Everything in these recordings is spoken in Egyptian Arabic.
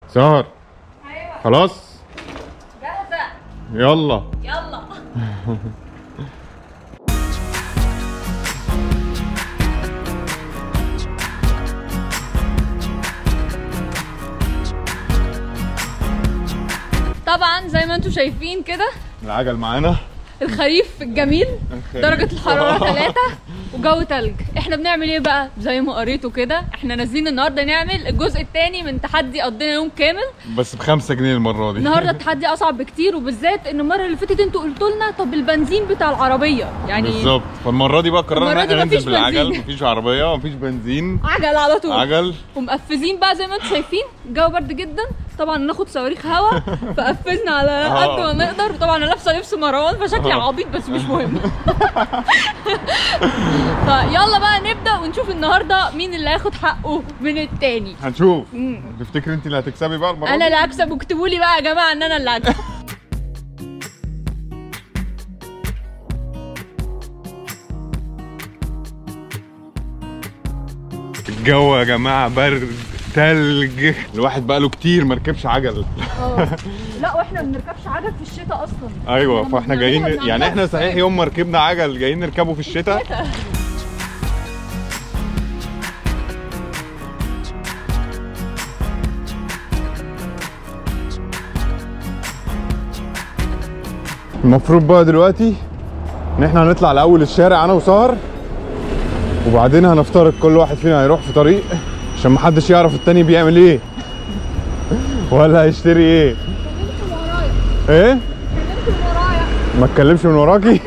سهر ايوه خلاص جاهزه يلا يلا طبعا زي ما انتم شايفين كده العجل معانا الخريف الجميل درجة الحرارة ثلاثة وجو تلج احنا بنعمل ايه بقى زي ما قريته كده احنا نازلين النهارده نعمل الجزء الثاني من تحدي قضينا يوم كامل بس بخمسة جنيه المرة دي النهارده التحدي اصعب بكتير وبالذات ان المره اللي فاتت انتوا قلتوا لنا طب البنزين بتاع العربيه يعني بالظبط فالمرة دي بقى قررنا المرة ان دي احنا مفيش ننزل بالعجل بنزين. مفيش عربية مفيش بنزين عجل على طول عجل ومقفزين بقى زي ما انتم شايفين الجو برد جدا طبعا ناخد صواريخ هوا فقفزنا على قد ما نقدر وطبعا انا لابسه لبس مروان فشكلي آه. عبيط بس مش مهم فيلا بقى نبدا ونشوف النهارده مين اللي هياخد حقه من التاني هنشوف مم. تفتكر انت اللي هتكسبي بقى المرة انا دي؟ اللي هكسب واكتبوا لي بقى يا جماعه ان انا اللي هكسب الجو يا جماعة برد تلج الواحد بقى له كتير مركبش عجل اه لا واحنا ما بنركبش عجل في الشتاء اصلا ايوه لما فاحنا بنعملها جايين بنعملها يعني احنا في صحيح الصيف. يوم ما ركبنا عجل جايين نركبه في الشتاء المفروض بقى دلوقتي ان احنا هنطلع لاول الشارع انا وسهر وبعدين هنفترق كل واحد فينا هيروح في طريق عشان محدش يعرف التاني بيعمل ايه ولا هيشتري ايه ايه ما اتكلمش من وراكي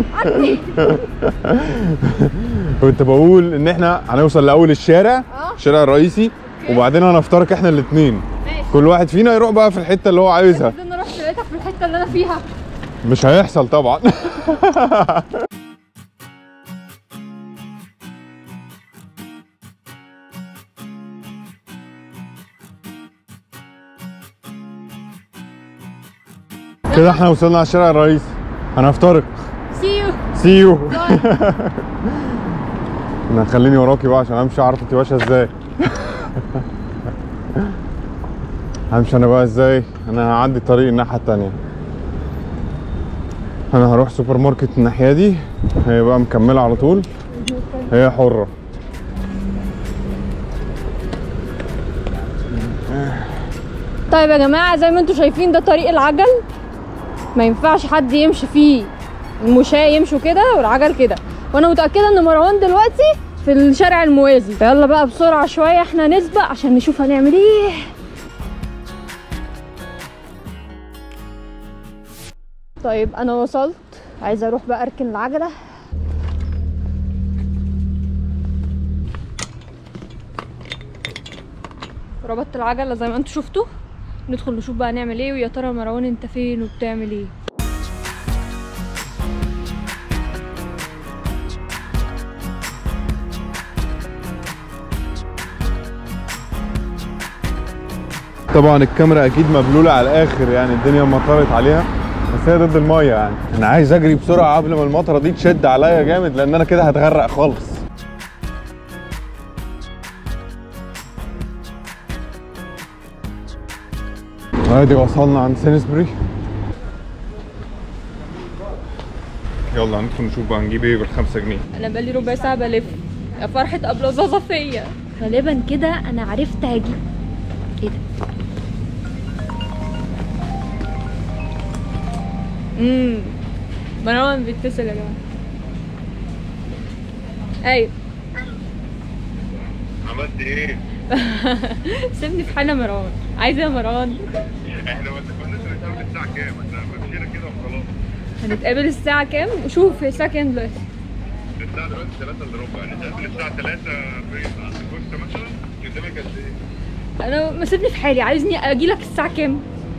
كنت بقول ان احنا هنوصل لاول الشارع اه. الشارع الرئيسي وبعدين هنفترق احنا الاثنين ماشي كل واحد فينا يروح بقى في الحته اللي هو عايزها انا رحت لقيتك في الحته اللي انا فيها مش هيحصل طبعا كده احنا وصلنا على الشارع الرئيسي هنفترق سي يو سي يو انا خليني وراكي بقى عشان امشي اعرف انت ماشيه ازاي همشي انا بقى ازاي انا هعدي الطريق الناحيه التانية انا هروح سوبر ماركت الناحيه دي هي بقى مكمله على طول هي حره طيب يا جماعه زي ما انتم شايفين ده طريق العجل ما ينفعش حد يمشي فيه المشاة يمشوا كده والعجل كده وانا متاكده ان مروان دلوقتي في الشارع الموازي فيلا بقى بسرعه شويه احنا نسبق عشان نشوف هنعمل ايه طيب انا وصلت عايزه اروح بقى اركن العجله ربطت العجله زي ما انتوا شفتوا ندخل نشوف بقى نعمل ايه ويا ترى مروان انت فين وبتعمل ايه طبعا الكاميرا اكيد مبلوله على الاخر يعني الدنيا مطرت عليها بس هي ضد الميه يعني انا عايز اجري بسرعه قبل ما المطره دي تشد عليا جامد لان انا كده هتغرق خالص ادي وصلنا عند سينسبري يلا هندخل نشوف بقى نجيب ايه بالخمسة جنيه انا بقالي ربع ساعه بلف يا فرحه ابلظاظه فيا غالبا كده انا عرفت هجيب ايه ده امم مروان بيتصل يا جماعه ايوه عملت ايه؟ سيبني في حالي يا مروان عايزه يا مروان احنا ما اتفقناش نتقابل الساعة كام؟ احنا مشينا كده وخلاص هنتقابل الساعه كام وشوف هي الساعه كام دلوقتي الساعة دلوقتي 3 الا ربع نتقابل الساعة 3 فين عند الكوستا مثلا قدامك قد ايه؟ انا ما سيبني في حالي عايزني اجيلك الساعه كام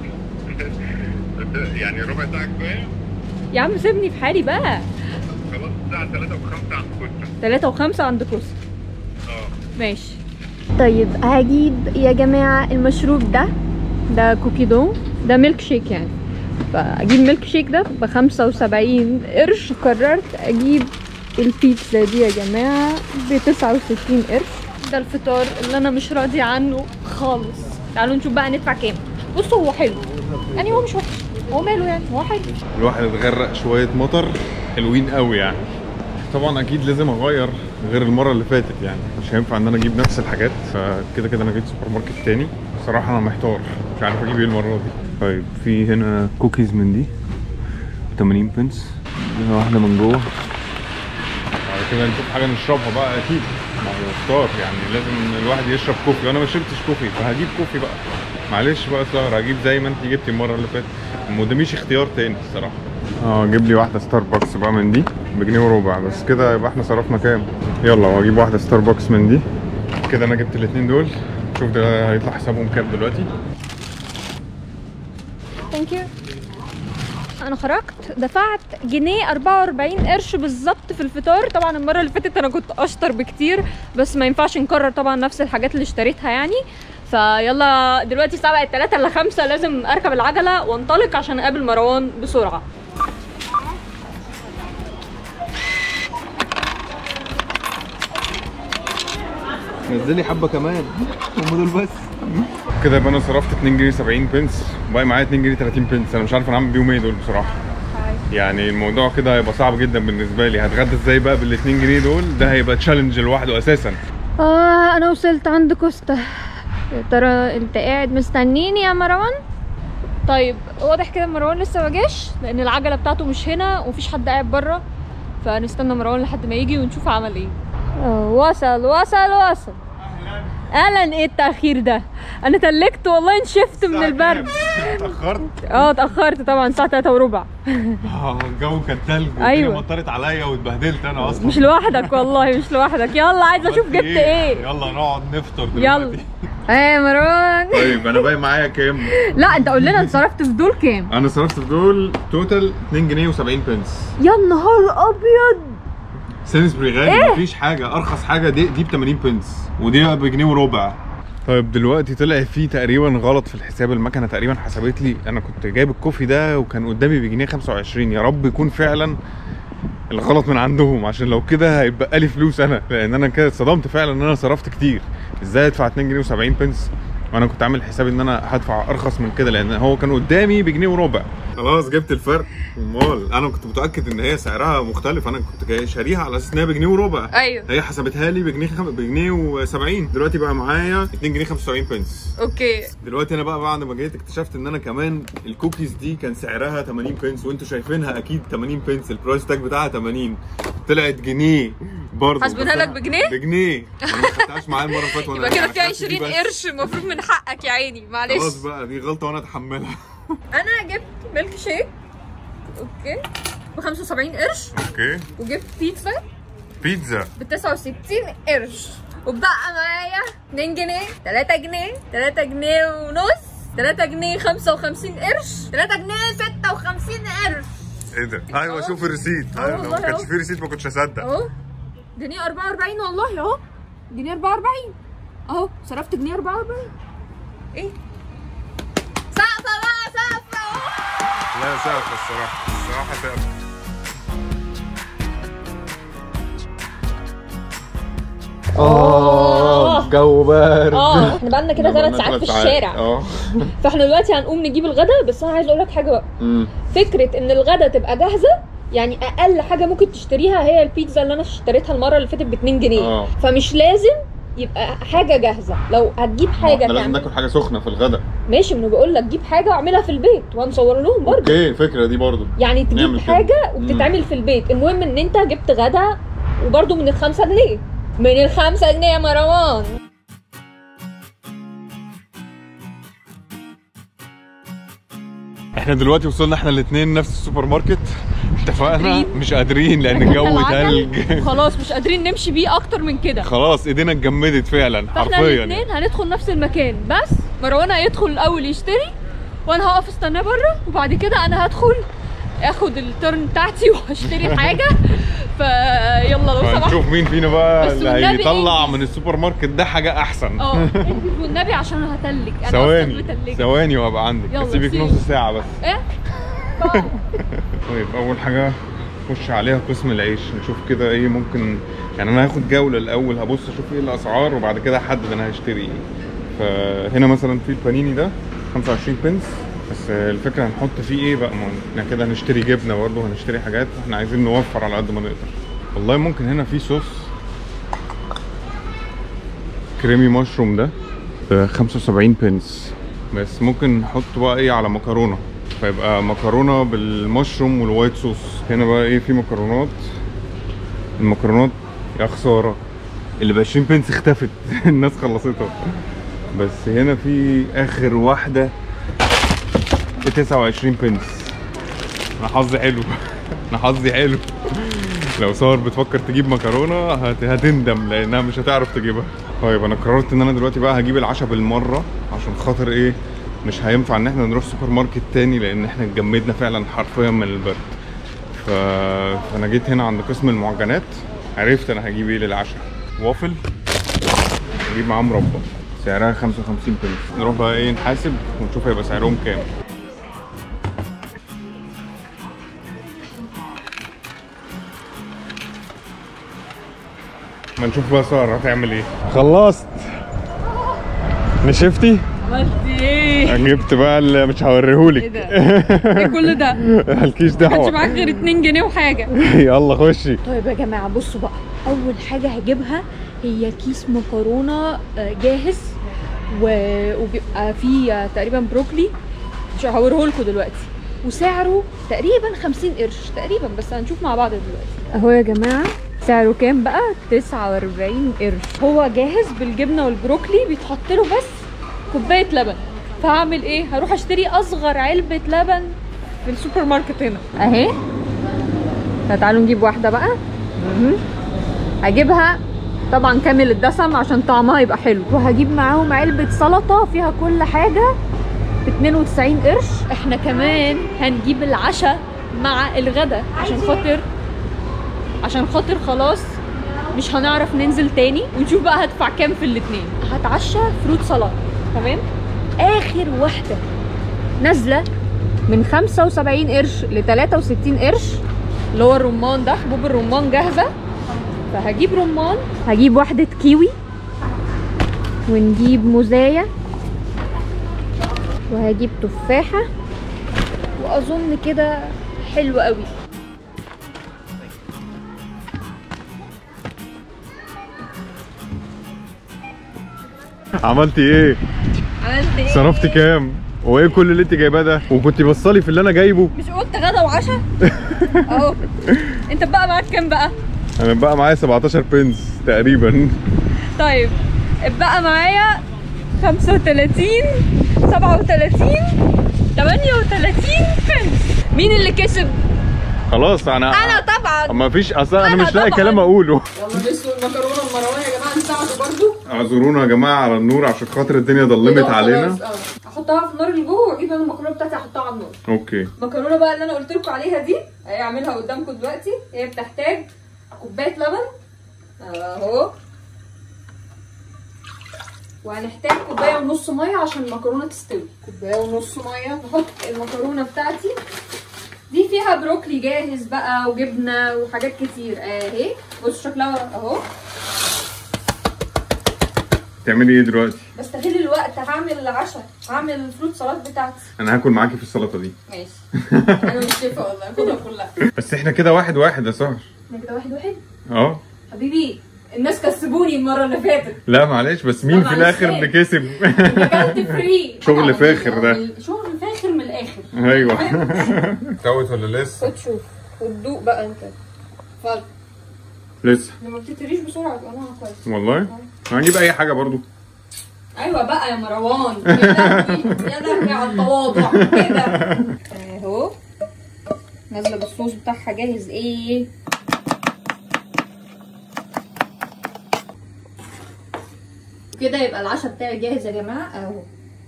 يعني ربع ساعة كفاية؟ يا عم سيبني في حالي بقى خلاص الساعة 3 و5 عند الكوستا ثلاثة وخمسة عند كوستا اه ماشي طيب هجيب يا جماعة المشروب ده ده كوكي دو ده ميلك شيك يعني فاجيب ميلك شيك ده بخمسة وسبعين قرش قررت اجيب البيتزا دي يا جماعة بتسعة وستين قرش ده الفطار اللي انا مش راضية عنه خالص تعالوا نشوف بقى ندفع كام بصوا هو حلو يعني هو مش وحش هو ماله يعني هو حلو الواحد اتغرق شويه مطر حلوين قوي يعني طبعا اكيد لازم اغير غير المره اللي فاتت يعني مش هينفع ان انا اجيب نفس الحاجات فكده كده انا جيت سوبر ماركت تاني بصراحه انا محتار مش عارف اجيب ايه المره دي طيب في هنا كوكيز من دي 80 بنس هنا واحده من جوه بعد كده نشوف حاجه نشربها بقى اكيد ما هو افطار يعني لازم الواحد يشرب كوفي وانا ما شربتش كوفي فهجيب كوفي بقى معلش بقى سهر هجيب زي ما انت جبتي المره اللي فاتت ما قداميش اختيار تاني الصراحه اه جيب لي واحده ستاربكس بقى من دي بجنيه وربع بس كده يبقى احنا صرفنا كام يلا واجيب واحده ستاربكس من دي كده انا جبت الاثنين دول شوف ده هيطلع حسابهم كام دلوقتي ثانك يو انا خرجت دفعت جنيه 44 قرش بالظبط في الفطار طبعا المره اللي فاتت انا كنت اشطر بكتير بس ما ينفعش نكرر طبعا نفس الحاجات اللي اشتريتها يعني فيلا دلوقتي الساعه بقت 3 الا 5 لازم اركب العجله وانطلق عشان اقابل مروان بسرعه نزلي حبه كمان هم دول بس كده يبقى انا صرفت 2 جنيه 70 بنس وباقي معايا 2 جنيه 30 بنس انا مش عارف انا اعمل بيهم ايه دول بصراحه يعني الموضوع كده هيبقى صعب جدا بالنسبه لي هتغدى ازاي بقى بال 2 جنيه دول ده هيبقى تشالنج لوحده اساسا اه انا وصلت عند كوستا يا ترى انت قاعد مستنيني يا مروان طيب واضح كده مروان لسه ما جاش لان العجله بتاعته مش هنا ومفيش حد قاعد بره فنستنى مروان لحد ما يجي ونشوف عمل ايه آه، وصل وصل وصل اهلا ايه التاخير ده انا تلكت والله نشفت من البرد اتاخرت اه اتاخرت طبعا الساعه 3 وربع اه الجو كان تلج أيوة. أيوة. مطرت عليا واتبهدلت انا اصلا مش لوحدك والله مش لوحدك يلا عايزه اشوف جبت ايه يلا نقعد نفطر يلا دلوقتي ايه يا مروان طيب انا باقي معايا كام؟ لا انت قول لنا انت صرفت في دول كام انا صرفت في دول توتال 2 جنيه و70 بنس يا نهار ابيض سينسبري غالي مفيش حاجه ارخص حاجه دي دي ب 80 بنس ودي بجنيه وربع طيب دلوقتي طلع في تقريبا غلط في الحساب المكنه تقريبا حسبت لي انا كنت جايب الكوفي ده وكان قدامي بجنيه 25 يا رب يكون فعلا الغلط من عندهم عشان لو كده هيبقى لي فلوس انا لان انا كده اتصدمت فعلا ان انا صرفت كتير ازاي ادفع 2 جنيه و70 بنس وانا كنت عامل حسابي ان انا هدفع ارخص من كده لان هو كان قدامي بجنيه وربع خلاص جبت الفرق امال انا كنت متاكد ان هي سعرها مختلف انا كنت جاي شاريها على اساس انها بجنيه وربع ايوه هي حسبتها لي بجنيه خم... بجنيه و70 دلوقتي بقى معايا 2 جنيه 75 بنس اوكي دلوقتي انا بقى بعد ما جيت اكتشفت ان انا كمان الكوكيز دي كان سعرها 80 بنس وانتوا شايفينها اكيد 80 بنس البرايس تاج بتاعها 80 طلعت جنيه برضه حسبتها لك بجنيه؟ بجنيه انا ما خدتهاش معايا المره اللي فاتت وانا يبقى كده أنا في خدت دي 20 بس. قرش المفروض من حقك يا عيني معلش خلاص بقى دي غلطه وانا اتحملها انا جبت ميلك شيك اوكي ب 75 قرش اوكي وجبت بيتزا بيتزا ب 69 قرش وبقى معايا 2 جنيه 3 جنيه 3 جنيه ونص 3 جنيه 55 قرش 3 جنيه 56 قرش ايه ده ايوه أهو. شوف الريسيت أهو ايوه لو ما والله كانش أهو. في ريسيت ما كنتش هصدق اهو جنيه 44 والله اهو جنيه 44 اهو صرفت جنيه 44 ايه سقفه بقى سقفه اهو لا سقف الصراحه الصراحه سقف آه. جو بارد اه احنا بقالنا كده ثلاث ساعات في الشارع اه فاحنا دلوقتي هنقوم نجيب الغدا بس انا عايز اقول لك حاجه بقى أمم. فكره ان الغدا تبقى جاهزه يعني اقل حاجه ممكن تشتريها هي البيتزا اللي انا اشتريتها المره اللي فاتت ب 2 جنيه آه. فمش لازم يبقى حاجه جاهزه لو هتجيب حاجه احنا لازم تعمل ناكل حاجه سخنه في الغداء ماشي ما انا بقول لك جيب حاجه واعملها في البيت وهنصور لهم برضه اوكي الفكره دي برضو يعني تجيب نعمل كده. حاجه وبتتعمل في البيت المهم ان انت جبت غدا وبرضه من الخمسة جنيه من الخمسة جنيه يا مروان احنا دلوقتي وصلنا احنا الاثنين نفس السوبر ماركت اتفقنا قادرين. مش قادرين لان الجو العجل تلج خلاص مش قادرين نمشي بيه اكتر من كده خلاص ايدينا اتجمدت فعلا فاحنا حرفيا الاثنين هندخل نفس المكان بس مروان هيدخل الاول يشتري وانا هقف استناه بره وبعد كده انا هدخل اخد الترن بتاعتي واشتري حاجه فيلا لو سمحت هنشوف مين فينا بقى بس اللي والنبي هيطلع انجز. من السوبر ماركت ده حاجه احسن اه انجز والنبي عشان انا هتلج انا اصلا ثواني متلجه ثواني وهبقى عندك يلا هسيبك سيب. نص ساعه بس ايه طيب اول حاجه نخش عليها قسم العيش نشوف كده ايه ممكن يعني انا هاخد جوله الاول هبص اشوف ايه الاسعار وبعد كده احدد انا هشتري ايه فهنا مثلا في البانيني ده 25 بنس بس الفكره هنحط فيه ايه بقى ما احنا كده هنشتري جبنه برضه هنشتري حاجات احنا عايزين نوفر على قد ما نقدر والله ممكن هنا في صوص كريمي مشروم ده ب 75 بنس بس ممكن نحط بقى ايه على مكرونه فيبقى مكرونه بالمشروم والوايت صوص هنا بقى ايه في مكرونات المكرونات يا خساره اللي ب 20 بنس اختفت الناس خلصتها بس هنا في اخر واحده ب 29 بنس انا حظي حلو انا حظي حلو لو صار بتفكر تجيب مكرونه هت... هتندم لانها مش هتعرف تجيبها طيب انا قررت ان انا دلوقتي بقى هجيب العشاء بالمره عشان خاطر ايه مش هينفع ان احنا نروح سوبر ماركت تاني لان احنا اتجمدنا فعلا حرفيا من البرد ف... فانا جيت هنا عند قسم المعجنات عرفت انا هجيب ايه للعشاء وافل نجيب معاه مربى سعرها 55 بنس نروح بقى ايه نحاسب ونشوف هيبقى سعرهم كام ما نشوف بقى سارة هتعمل ايه خلصت نشفتي عملت ايه؟ جبت بقى اللي مش هوريهولك ايه ده؟ ايه كل ده؟ مالكيش ما كانش دعوه معاك غير 2 جنيه وحاجه يلا خشي طيب يا جماعه بصوا بقى اول حاجه هجيبها هي كيس مكرونه آه، جاهز و... وبيبقى فيه آه، تقريبا بروكلي مش هوريه لكم دلوقتي وسعره تقريبا 50 قرش تقريبا بس هنشوف مع بعض دلوقتي اهو يا جماعه سعره كام بقى 49 قرش هو جاهز بالجبنه والبروكلي بيتحط له بس كوبايه لبن فهعمل ايه هروح اشتري اصغر علبه لبن في السوبر ماركت هنا اهي فتعالوا نجيب واحده بقى مهم. هجيبها طبعا كامل الدسم عشان طعمها يبقى حلو وهجيب معاهم علبة سلطة فيها كل حاجة ب 92 قرش احنا كمان هنجيب العشاء مع الغدا عشان خاطر عشان خاطر خلاص مش هنعرف ننزل تاني ونشوف بقى هدفع كام في الاتنين هتعشى فروت سلطة تمام اخر واحدة نازلة من 75 قرش ل 63 قرش اللي هو الرمان ده حبوب الرمان جاهزة فهجيب رمان هجيب واحدة كيوي ونجيب موزاية وهجيب تفاحة وأظن كده حلو قوي عملتي ايه عملت ايه؟ صرفتي كام وايه كل اللي انت جايباه ده وكنت بصلي في اللي انا جايبه مش قلت غدا وعشاء؟ اهو انت بقى معاك كام بقى؟ انا بقى معايا 17 بنس تقريبا طيب اتبقى معايا 35 37 38 بنس مين اللي كسب؟ خلاص انا انا طبعا ما فيش اصلا انا أنا مش لاقي طبعاً. كلام اقوله يلا نسوا المكرونه والمروان يا جماعه نساعدوا برضو اعذرونا يا جماعه على النور عشان خاطر الدنيا ضلمت علينا احطها في النار اللي جوه واجيب انا المكرونه بتاعتي احطها على النار اوكي المكرونه بقى اللي انا قلت لكم عليها دي هي اعملها قدامكم دلوقتي هي بتحتاج كوبايه لبن اهو وهنحتاج كوبايه ونص ميه عشان المكرونه تستوي كوبايه ونص ميه نحط المكرونه بتاعتي دي فيها بروكلي جاهز بقى وجبنه وحاجات كتير اهي بصوا شكلها اهو تعملي ايه دلوقتي بستغل الوقت هعمل العشاء هعمل الفروت سلطات بتاعتي انا هاكل معاكي في السلطه دي ماشي انا مش شايفه والله خدها كلها بس احنا كده واحد واحد يا سهر احنا كده واحد واحد اه حبيبي الناس كسبوني المره اللي فاتت لا معلش بس مين طبعاً في الاخر إزاي؟ اللي كسب اكلت فري شغل فاخر ده. شغل فاخر من الاخر ايوه توت ولا لسه خد شوف خد بقى انت اتفضل لسه لما بتتريش بسرعه تبقى نوعها كويس والله هنجيب اي حاجه برضو ايوه بقى يا مروان يا لهوي يا لهوي على التواضع كده اهو نازله بالصوص بتاعها جاهز ايه كده يبقى العشاء بتاعي جاهز يا جماعه اهو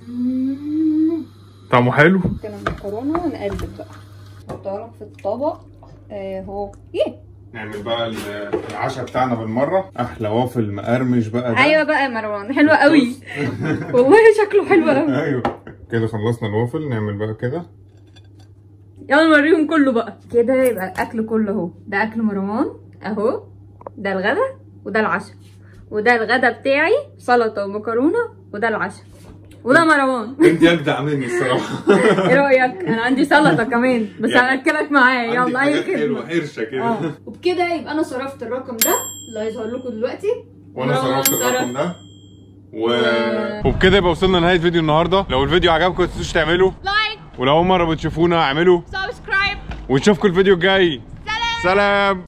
طعمه حلو كده المكرونه ونقلب بقى نحطها لك في الطبق اهو ايه نعمل بقى العشاء بتاعنا بالمره احلى وافل مقرمش بقى ده ايوه بقى يا مروان حلوه قوي والله شكله حلو قوي ايوه كده خلصنا الوافل نعمل بقى كده يلا نوريهم كله بقى كده يبقى الاكل كله اهو ده اكل مروان اهو ده الغدا وده العشاء وده الغدا بتاعي سلطه ومكرونه وده العشاء وده مروان انت اجدع مني الصراحه ايه رايك انا عندي سلطه كمان بس يعني هاكلك معايا يلا اي خدمه حرشه اه وبكده يبقى انا صرفت الرقم ده اللي هيظهر لكم دلوقتي وانا مروان صرفت الرقم ده و... و- وبكده يبقى وصلنا لنهايه فيديو النهارده لو الفيديو عجبكم ما تنسوش تعملوا لايك ولو اول مره بتشوفونا اعملوا سبسكرايب ونشوفكم الفيديو الجاي سلام سلام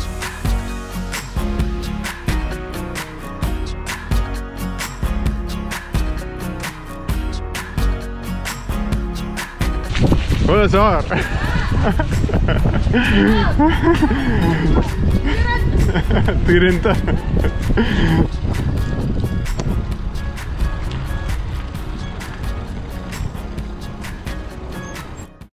ولا سهر طير انت